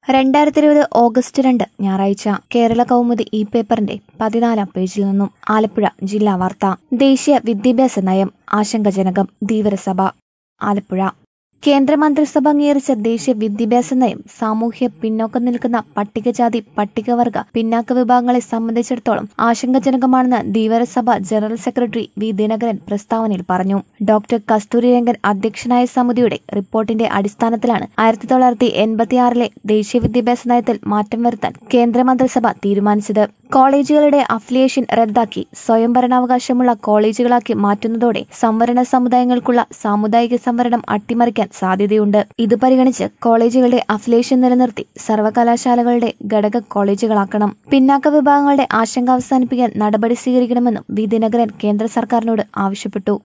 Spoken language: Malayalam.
രണ്ടായിരത്തി ഇരുപത് ഓഗസ്റ്റ് രണ്ട് ഞായറാഴ്ച കേരള കൗമുദി ഈ പേപ്പറിന്റെ പതിനാലാം പേജിൽ നിന്നും ആലപ്പുഴ ജില്ലാ വാർത്ത ദേശീയ വിദ്യാഭ്യാസ നയം ആശങ്കജനകം ധീവരസഭ ആലപ്പുഴ കേന്ദ്രമന്ത്രിസഭ അംഗീകരിച്ച ദേശീയ വിദ്യാഭ്യാസ നയം സാമൂഹ്യ പിന്നോക്കം നിൽക്കുന്ന പട്ടികജാതി പട്ടികവർഗ പിന്നാക്ക വിഭാഗങ്ങളെ സംബന്ധിച്ചിടത്തോളം ആശങ്കജനകമാണെന്ന് Dheevarasabha general secretary V Dinakaran പ്രസ്താവനയിൽ പറഞ്ഞു ഡോക്ടർ കസ്തൂരിരംഗൻ അധ്യക്ഷനായ സമിതിയുടെ റിപ്പോർട്ടിന്റെ അടിസ്ഥാനത്തിലാണ് ആയിരത്തി തൊള്ളായിരത്തി എൺപത്തിയാറിലെ ദേശീയ വിദ്യാഭ്യാസ നയത്തിൽ മാറ്റം വരുത്താൻ കേന്ദ്രമന്ത്രിസഭ തീരുമാനിച്ചത് കോളേജുകളുടെ അഫിലിയേഷൻ റദ്ദാക്കി സ്വയംഭരണാവകാശമുള്ള കോളേജുകളാക്കി മാറ്റുന്നതോടെ സംവരണ സമുദായങ്ങൾക്കുള്ള സാമുദായിക സംവരണം അട്ടിമറിക്കാൻ സാധ്യതയുണ്ട് ഇത് പരിഗണിച്ച് കോളേജുകളുടെ അഫിലിയേഷൻ നിലനിർത്തി സർവകലാശാലകളുടെ ഘടക കോളേജുകളാക്കണം പിന്നാക്ക വിഭാഗങ്ങളുടെ ആശങ്ക അവസാനിപ്പിക്കാൻ നടപടി സ്വീകരിക്കണമെന്നും വി ദിനകരൻ കേന്ദ്ര സർക്കാരിനോട് ആവശ്യപ്പെട്ടു